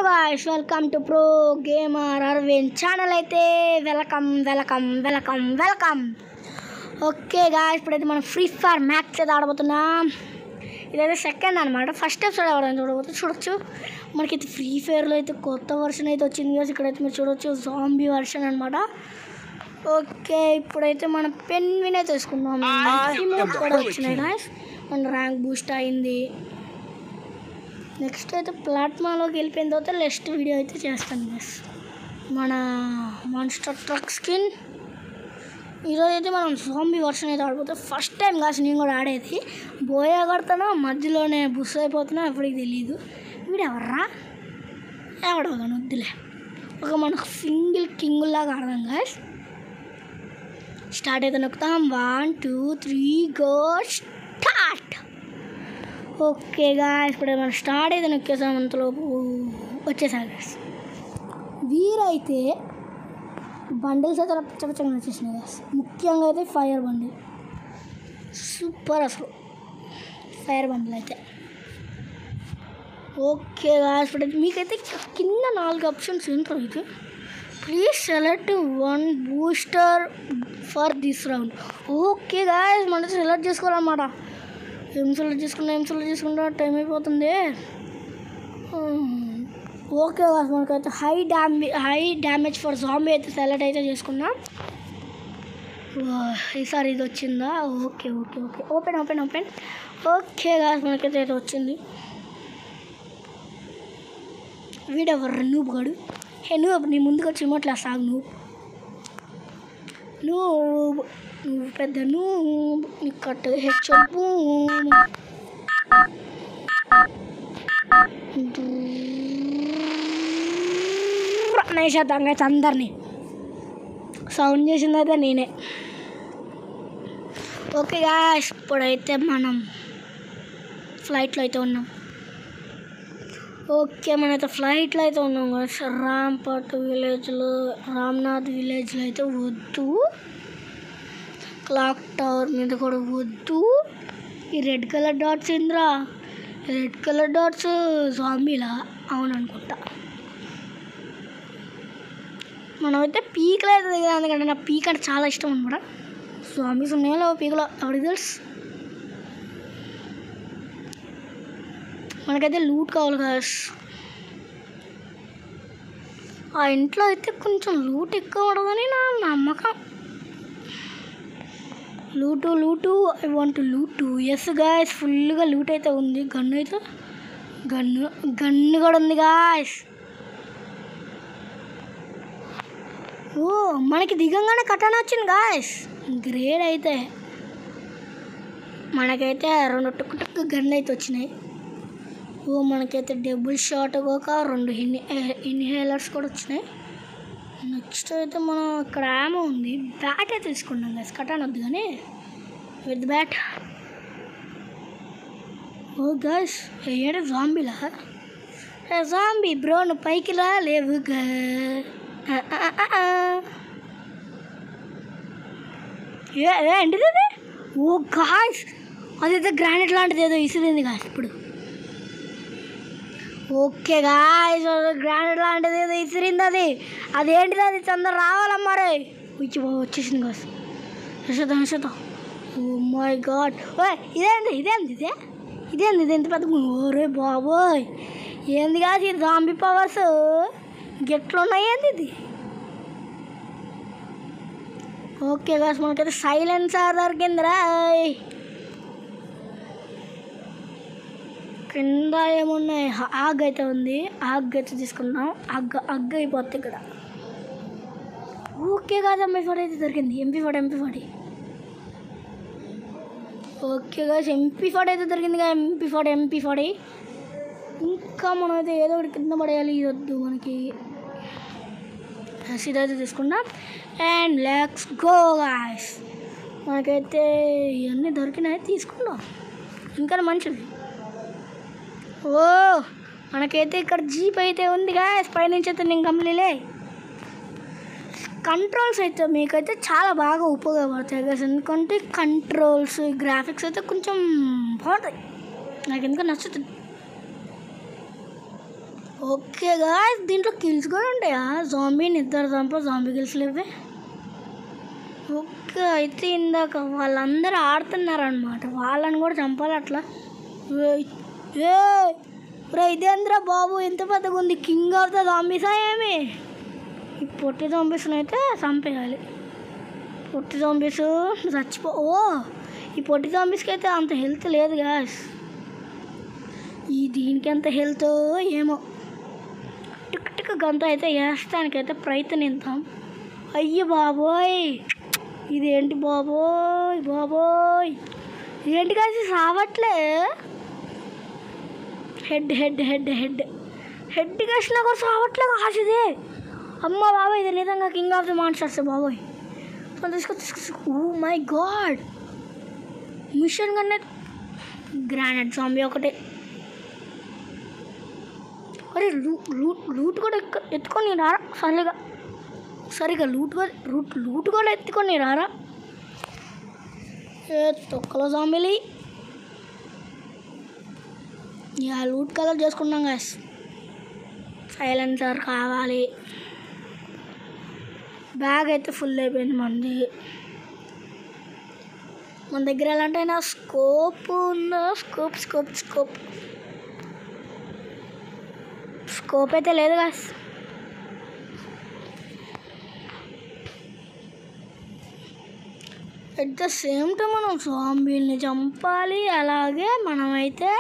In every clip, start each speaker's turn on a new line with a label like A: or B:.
A: Guys welcome to pro gamer Aravind channel అయితే welcome welcome welcome welcome okay guys ఇప్పుడైతే మనం free fire match అయితే ఆడబోతున్నాం ఇదైతే సెకండ్ అనమాట ఫస్ట్ ఎపిసోడ్ ఎవరైనా చూడబోతే చూడొచ్చు మనకైతే ఫ్రీ ఫైర్లో అయితే కొత్త వర్షన్ అయితే వచ్చింది కదా ఇక్కడైతే మీరు చూడొచ్చు జాంబీ వర్షన్ అనమాట ఓకే ఇప్పుడైతే మనం పెన్ విన్ అయితే తీసుకున్నాం ఇమోట్స్ కూడా వచ్చినాయి గాయస్ మన ర్యాంక్ బూస్ట్ అయింది నెక్స్ట్ అయితే ప్లాట్ఫామ్లోకి వెళ్ళిపోయిన తర్వాత నెక్స్ట్ వీడియో అయితే చేస్తాను గైస్ మన మాన్స్టర్ ట్రక్ స్కిన్ ఈరోజు అయితే మనం జాంబీ వర్షన్ అయితే ఆడిపోతాం ఫస్ట్ టైం కాదు నేను కూడా ఆడేది బోయా కడతానో మధ్యలోనే బుస్ అయిపోతున్నా ఎప్పటికి తెలియదు వీడు ఎవర్రా ఎవడో కానీ వద్దులే ఒక మనకు సింగిల్ కింగ్ లాగా ఆడదాం గాయస్ స్టార్ట్ అయితే నొక్కుతాం one two three go start okay guys ఇప్పుడు మనం స్టార్ట్ అయితే నొక్కేసాం అంతలోపు వచ్చేసారు గాయస్ వీరైతే బండిల్స్ అయితే పచ్చపచ్చగా వచ్చేసినాయి గాయస్ ముఖ్యంగా అయితే ఫైర్ బండిల్ సూపర్ అసలు ఫైర్ బండిల్ అయితే ఓకే గాయస్ ఇప్పుడు మీకైతే కింద నాలుగు ఆప్షన్స్ ఏంటో అయితే please select one booster for this round okay guys మనం సెలెక్ట్ చేసుకోవాలన్నమాట ఏం సెలెక్ట్ చేసుకున్నా ఏం సెలెక్ట్ చేసుకుంటా టైం అయిపోతుంది ఓకే గాయస్ మనకైతే high damage high damage for zombie అయితే సెలెక్ట్ అయితే చేసుకున్నాం వా, ఈసారి ఇది వచ్చిందా okay okay okay open open open okay guys మనకైతే ఇది వచ్చింది వీడెవరు నువ్వు గడు హే నువ్వు నీ ముందుకు వచ్చి ఇమ్మట్లా సాగు నువ్వు నువ్వు నువ్వు పెద్ద నువ్వు నీ కట్టు హెచ్చొప్పు నేసేద్దాం అయితే అందరినీ సౌండ్ చేసింది అయితే నేనే ఓకే గా ఇప్పుడైతే మనం ఫ్లైట్లో అయితే ఉన్నాం ఓకే మనైతే ఫ్లైట్లో అయితే ఉన్నాం కదా రాంపట్ విలేజ్లో రామ్నాథ్ విలేజ్లో అయితే వద్దు క్లాక్ టవర్ మీద కూడా వద్దు ఈ రెడ్ కలర్ డాట్స్ ఏంద్రా రెడ్ కలర్ డాట్స్ జాంబీలా అవును అనుకుంటా మనమైతే పీకలు అయితే దిగదు ఎందుకంటే నాకు పీక్ అంటే చాలా ఇష్టం అనమాట జాంబీస్ ఉన్నాయో పీకలో ఎవరికి తెలుసు మనకైతే లూట్ కావాలి కదా ఆ ఇంట్లో అయితే కొంచెం లూట్ ఎక్కువ ఉండదని నా నమ్మకం loot loot I want loot yes guys ఫుల్గా లూట్ అయితే ఉంది గన్ను అయితే గన్ను గన్ను కూడా ఉంది గాయస్ ఓ మనకి దిగంగానే కటాన వచ్చింది గాయస్ గ్రేడ్ అయితే మనకైతే రెండు టుక్కు టుక్కు గన్ను అయితే వచ్చినాయి ఓ మనకైతే డబుల్ షాట్ ఒక రెండు ఇన్ ఇన్హేలర్స్ కూడా వచ్చినాయి నెక్స్ట్ అయితే మనం ఇక్కడ ఆమో ఉంది బ్యాట్ అయితే తీసుకున్నాం కదా కటాన్ వద్దు కానీ విత్ బ్యాట్ ఓ గస్ ఏంటి జాంబీలా జాంబీ బ్రో నువ్వు పైకి రా లేవు గా. ఆ, ఆ, ఆ, ఆ. ఏ ఏ, ఏంటిది అది ఓ గాయస్ అదైతే గ్రానైట్ లాంటిది ఏదో ఇసిరింది గాయస్ ఇప్పుడు ఓకే గాయస్ గ్రానైట్ లాంటిది ఏదో ఇసిరింది అది అదేంటిది అది చందర రావాలమ్మా రే వచ్చి వచ్చేసింది గాయస్ యశోదాం యశోదాం ఓ మై గాడ్ ఓయ్ ఇదేంది ఇదేంది ఇదే ఇదేంది ఇది ఎంత పెద్ద ఓరే బాబోయ్ ఏంది కాదు ఈ జాంబీ పవర్స్ గెట్లు ఉన్నాయేంది ఇది ఓకే గాస్ మనకైతే సైలెన్సర్ దొరికిందిరా కింద ఏమున్నాయి హ- ఆగ్ అయితే ఉంది ఆగ్ అయితే తీసుకున్నాం అగ్గ అగ్గ అయిపోద్ది ఇక్కడ ఓకే కాదు ఎంపీ ఫోర్ అయితే దొరికింది MP four MP four okay guys MP four అయితే దొరికింది కదా ఎంపీ ఫోర్ ఎంపీ ఫోర్ ఇంకా మనం అయితే ఏదో ఒకటి కింద పడేయాలి ఇది వద్దు మనకి ఇదైతే తీసుకున్నాం అండ్ లెట్స్ గో గాయస్ మనకైతే ఇవన్నీ దొరికినాయి తీసుకుందాం ఇంకా మంచిది ఓ మనకైతే ఇక్కడ జీప్ అయితే ఉంది గాయస్ పైనుంచి అయితే నేను గమనిలే కంట్రోల్స్ అయితే మీకైతే చాలా బాగా ఉపయోగపడతాయి కదా ఎందుకంటే కంట్రోల్స్ గ్రాఫిక్స్ అయితే కొంచెం బాగుంటాయి నాకు ఎందుకో నచ్చుతుంది ఓకే గాయస్ దీంట్లో కిల్స్ కూడా ఉంటాయా జాంబీని ఇద్దరు చంప జాంబీ కిల్స్ లేవే ఓకే అయితే ఇందాక వాళ్ళందరూ ఆడుతున్నారనమాట వాళ్ళని కూడా చంపాలి అట్లా ఏయ్, ఏయ్, రే ఇదేంద్ర బాబు ఎంత పెద్దగా ఉంది కింగ్ ఆఫ్ ద జాంబీసా ఏమి ఈ పొట్టి జాంబీస్ని అయితే చంపేయాలి పొట్టి జాంబీస్ చచ్చిపో ఓ ఈ పొట్టి జాంబీస్కి అయితే అంత హెల్త్ లేదు గాస్ ఈ దీనికి ఎంత హెల్త్ ఏమో టిక్ టిక్ గంత అయితే వేస్తానికైతే ప్రయత్నిద్దాం అయ్య బాబోయ్ ఇదేంటి బాబోయ్ బాబోయ్ ఏంటి కాసి సావట్లే head head head head head కసినా కూడా సావట్లే కాసిదే అమ్మ బాబోయ్ ఇది నిజంగా కింగ్ ఆఫ్ ది మాన్స్టర్స్ బాబోయ్ సో తీసుకో తీసుకో ఓ మై గాడ్ మిషన్ కన్నా గ్రానైట్ జాంబీ ఒకటే అరే లూట్ లూట్ లూట్ కూడా ఎక్క ఎత్తుకొని రారా సరిగా సరిగా లూట్ కూడా రూట్ లూట్ కూడా ఎత్తుకొని రారా ఏ తొక్కల జాంబిలి ఇక లూట్ కలర్ చేసుకున్నాం గాస్ సైలెన్సర్ కావాలి బ్యాగ్ అయితే ఫుల్ అయిపోయింది మంది మన దగ్గర ఎలాంటి అయినా స్కోప్ ఉందా స్కోప్ స్కోప్ స్కోప్ స్కోప్ అయితే లేదు guys at the same time మనం జాంబీల్ని చంపాలి అలాగే మనమైతే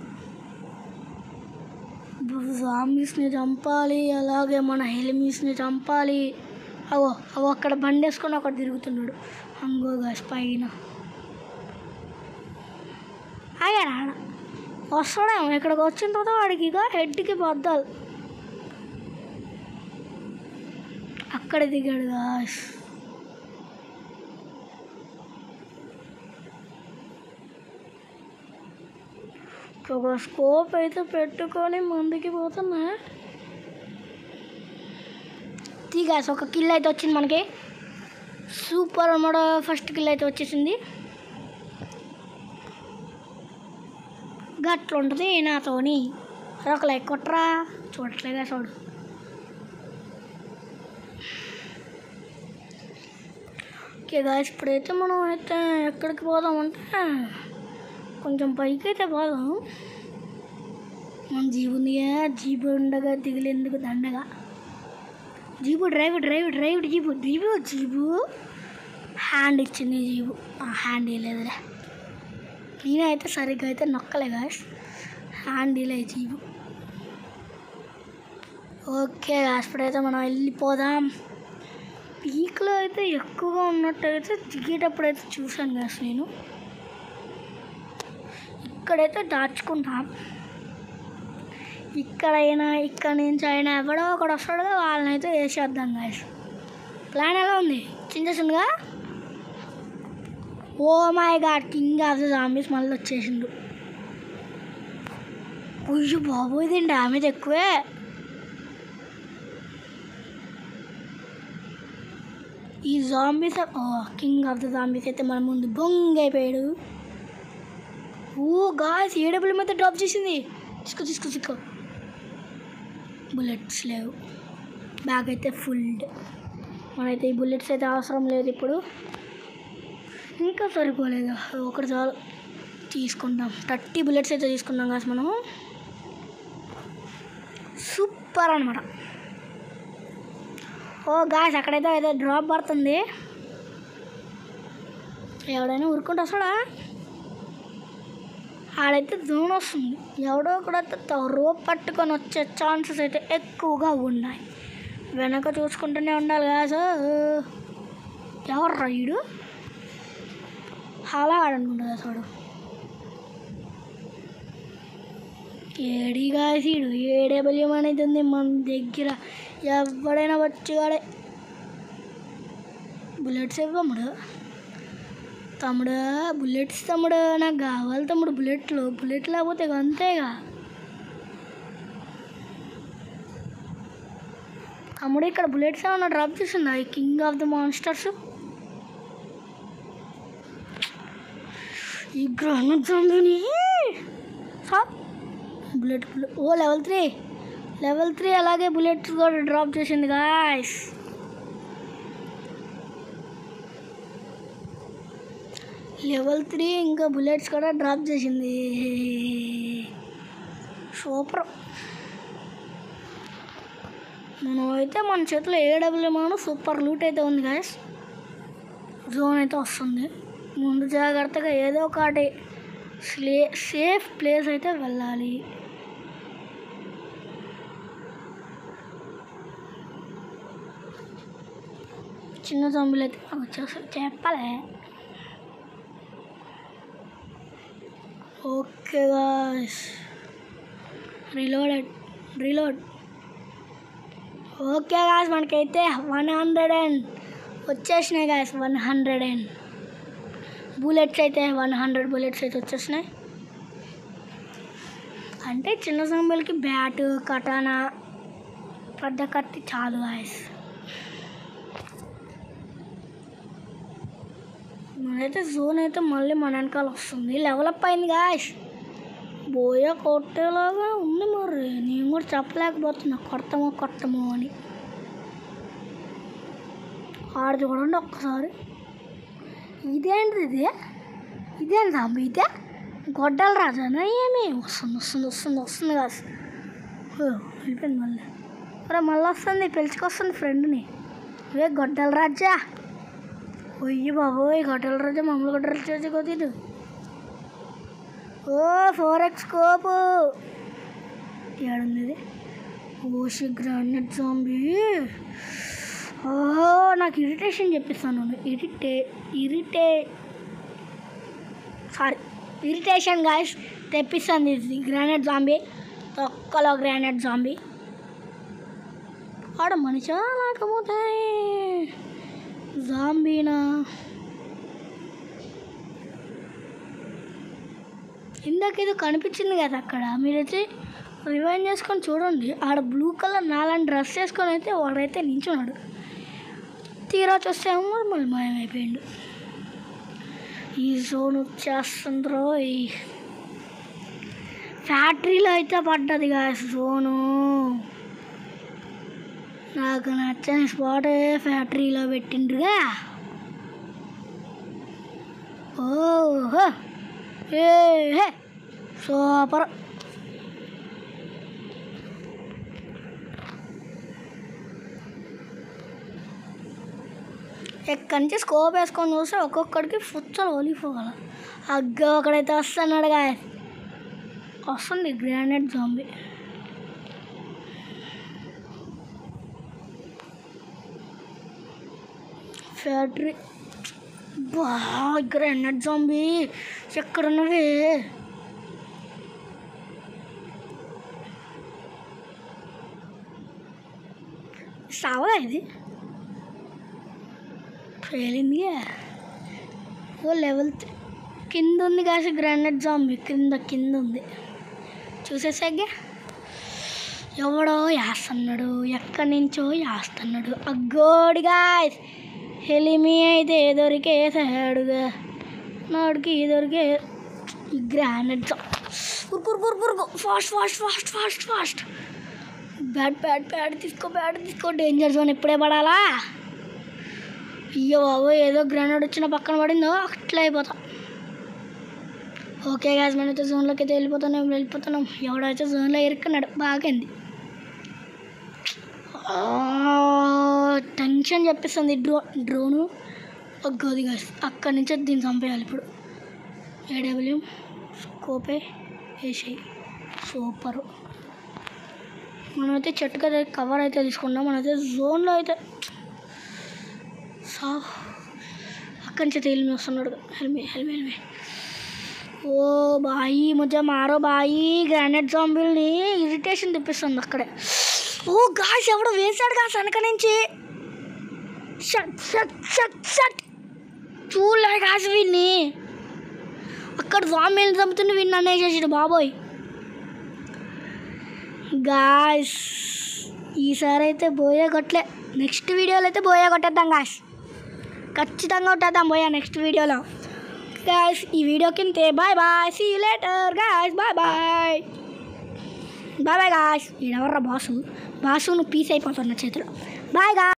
A: జాంబీస్ని చంపాలి అలాగే మన హెలిమీస్ని చంపాలి అవో అవో అక్కడ బండి వేసుకొని అక్కడ తిరుగుతున్నాడు అంగో గాస్ పైన ఆగాడు ఆడ వస్తాడేమో ఇక్కడికి వచ్చిన తర్వాత వాడికి ఇక హెడ్కి బద్దాలు అక్కడ దిగాడు గాస్ ఒక స్కోప్ అయితే పెట్టుకొని ముందుకి పోతున్నా తీగాస్ ఒక కిల్ అయితే వచ్చింది మనకి సూపర్ అన్నమాట ఫస్ట్ కిల్ అయితే వచ్చేసింది గట్ల ఉంటుంది నాతోని ఒక లైక్ కొట్టరా చూడట్లేగా చూడు ఓకే గాయస్ ఇప్పుడైతే మనం అయితే ఎక్కడికి పోదామంటే కొంచెం పైకి అయితే పోదాం మన జీబు ఉందిగా జీబు ఉండగా దిగులేందుకు దండగా jeep drive drive drive jeep jeep jeep hand ఇచ్చింది జీబు ఆ హ్యాండ్ ఇవ్వలేదులే నేనైతే సరిగ్గా అయితే నొక్కలే గాయస్ హ్యాండ్ ఇలే జీబు ఓకే గాయస్ ఇప్పుడైతే మనం వెళ్ళిపోదాం పీక్లో అయితే ఎక్కువగా ఉన్నట్టయితే దిగేటప్పుడు అయితే చూశాను గాయస్ నేను ఇక్కడైతే దాచుకుంటాం ఇక్కడైనా ఇక్కడ నుంచి అయినా ఎవడో ఒకడు వస్తాడు వాళ్ళని అయితే వేసేద్దాం గాయస్ ప్లాన్ ఎలా ఉంది చించేసిందిగా oh my god king of the zombies మళ్ళీ వచ్చేసిండు అయ్యో బాబోయ్ దీని డ్యామేజ్ ఎక్కువే ఈ zombies oh king of the zombies అయితే మన ముందు బొంగ్ అయిపోయాడు ఓ గాయస్ ఏడబ్ల్యూ మీద డ్రాప్ చేసింది తీసుకో తీసుకో తీసుకో బుల్లెట్స్ లేవు బ్యాగ్ అయితే ఫుల్డ్ మనైతే ఈ బుల్లెట్స్ అయితే అవసరం లేదు ఇప్పుడు ఇంకా సరిపోలేదు ఒకటి చాలు తీసుకుందాం థర్టీ బుల్లెట్స్ అయితే తీసుకున్నాం కాదు మనం సూపర్ అనమాట ఓ గాయస్ అక్కడైతే ఏదో డ్రాప్ పడుతుంది ఎవడైనా ఊరుకుంటూ వస్తాడా ఆడైతే జోన్ వస్తుంది ఎవడో కూడా రోప్ పట్టుకొని వచ్చే ఛాన్సెస్ అయితే ఎక్కువగా ఉన్నాయి వెనక చూసుకుంటూనే ఉండాలి కదా సార్ ఎవరు రైడు అలా ఆడనుకుంటా చూడు ఏడిగా సీడు ఏడే బల్యం అనేది ఉంది మన దగ్గర ఎవడైనా వచ్చేవాడే బుల్లెట్స్ ఇవ్వముడు తమ్ముడు బుల్లెట్స్ తమ్ముడు నాకు కావాలి తమ్ముడు బుల్లెట్లు బుల్లెట్ లేకపోతే ఇక అంతేగా తమ్ముడు ఇక్కడ బుల్లెట్స్ ఏమన్నా డ్రాప్ చేసిందా ఈ కింగ్ ఆఫ్ ద మాన్స్టర్స్ ఈ గ్రహణ జంబిని sir bullet bullet oh level three level three అలాగే బుల్లెట్స్ కూడా డ్రాప్ చేసింది గాయస్ లెవెల్ త్రీ ఇంకా బుల్లెట్స్ కూడా డ్రాప్ చేసింది సూపర్ మనం అయితే మన చేతిలో ఏడబ్ల్యూమాను సూపర్ లూట్ అయితే ఉంది గాయస్ జోన్ అయితే వస్తుంది ముందు జాగ్రత్తగా ఏదో ఒకటి స్లే సేఫ్ ప్లేస్ అయితే వెళ్ళాలి చిన్న జంబులు అయితే మాకు వచ్చేస్తాయి చెప్పలే okay guys reloaded reload okay guys మనకైతే వన్ హండ్రెడ్ అండ్ వచ్చేసినాయి guys one hundred and bullets అయితే వన్ హండ్రెడ్ బుల్లెట్స్ అయితే వచ్చేసినాయి అంటే చిన్న సంబలకి బ్యాట్ కటానా పెద్ద కత్తి చాలు గాయస్ మనైతే జోన్ అయితే మళ్ళీ మన వెనకాల వస్తుంది లెవలప్ అయింది గాయస్ బోయ కొట్టేలాగా ఉంది మరి నేను కూడా చెప్పలేకపోతున్నా కొడతామో కొట్టమో అని ఆడ చూడండి ఒక్కసారి ఇదేంటిది ఇది ఇదేంటి అమ్మ ఇదే గొడ్డల రాజానా ఏమి వస్తుంది వస్తుంది వస్తుంది వస్తుంది కాదు ఓ, వెళ్ళిపోయింది మళ్ళీ అరే మళ్ళీ వస్తుంది పిలుచుకొస్తుంది ఫ్రెండ్ని ఏ గొడ్డల రాజా ఒయ్యి బాబోయ్ గొడ్డల రాజా మమ్మల్ని గొడ్డల రాజా కొద్ది ఓ ఫోర్ ఎక్స్ స్కోపు ఏడుంది ఇది ఓషి గ్రానైట్ జాంబీ ఓహో నాకు ఇరిటేషన్ చెప్పిస్తాను ఇరిటే ఇరిటే సారీ ఇరిటేషన్ గాయస్ తెప్పిస్తుంది ఇది గ్రానైట్ జాంబీ తొక్కలో గ్రానైట్ జాంబీ ఆడ మనిషా లేకపోతే జాంబీనా ఇందాక ఏదో కనిపించింది కదా అక్కడ మీరైతే రివైండ్ చేసుకొని చూడండి ఆడ బ్లూ కలర్ నాలాంటి డ్రెస్ వేసుకొని అయితే వాడైతే నించున్నాడు తీరా చూస్తేమో మళ్ళీ మాయమైపోయిండు ఈ జోన్ వచ్చేస్తుందో ఈ ఫ్యాక్టరీలో అయితే పడ్డది గా జోను నాకు నచ్చని స్పాటే ఫ్యాక్టరీలో పెట్టిండ్రుగా ఓహో ఏ హే సూపర్ ఎక్కడి నుంచి స్కోప్ వేసుకొని చూస్తే ఒక్కొక్కడికి ఫుచ్చలు ఒలిపోగల అగ్గ ఒకడైతే వస్తున్నాడు గా వస్తుంది గ్రానైట్ జాంబీ ఫ్యాక్టరీ బా గ్రానైట్ జాంబీ ఎక్కడున్నవి సావదా ఇది పేలింది ఓ లెవెల్ త్రీ కింద ఉంది కాసి గ్రానైట్ జాంబీ కింద కింద ఉంది చూసేసాగా ఎవడో వేస్తున్నాడు ఎక్కడి నుంచో వేస్తున్నాడు అగ్గోడిగా హెలిమి అయితే దొరికేసాడుగా నాడికి దొరికే ఈ గ్రానైట్ జా ఉరుకు ఉరుకు ఉరుకు fast fast fast fast fast bat bat bat తీసుకో బ్యాట్ తీసుకో డేంజర్ జోన్ ఇప్పుడే పడాలా అయ్యో బాబు ఏదో గ్రానైడ్ వచ్చిన పక్కన పడిందో అట్లా అయిపోతా ఓకే గాజ్ మనైతే జోన్లోకి అయితే వెళ్ళిపోతున్నాం వెళ్ళిపోతున్నాం ఎవడైతే జోన్లో ఇరుక్కున్నాడు బాగైంది ఆ, టెన్షన్ చెప్పిస్తుంది డ్రో డ్రోను ఒగ్గోది గాస్ అక్కడి నుంచి దీన్ని చంపేయాలి ఇప్పుడు ఏడబ్ల్యూ స్కోపే వేసేయి సూపరు మనమైతే చెట్టుకి అయితే కవర్ అయితే తీసుకున్నాం మనమైతే జోన్లో అయితే సా అక్కడి నుంచి అయితే హెల్మె వస్తున్నాడు హెల్మె హెల్మె హెల్మె ఓ బాయి ముజ మారో బాయి గ్రానైట్ జాంబిల్ని ఇరిటేషన్ తెప్పిస్తుంది అక్కడే ఓ గాస్ ఎవడో వేశాడు గాస్ వెనక నుంచి షట్ షట్ షట్ షట్ చూడలే గాస్ వీడిని అక్కడ జాంబీలు చంపుతుంటే వీడిని అనే చేసాడు బాబోయ్ గాయస్ ఈసారి అయితే బోయే కొట్టలే నెక్స్ట్ వీడియోలో అయితే బోయే కొట్టేద్దాం గాయస్ ఖచ్చితంగా కొట్టేద్దాం బోయా నెక్స్ట్ వీడియోలో గాయస్ ఈ వీడియో కింద bye bye see you later guys bye bye bye bye guys ఈడెవర్రా బాసు బాసు నువ్వు పీస్ అయిపోతావు నా చేతిలో బాయ్ గా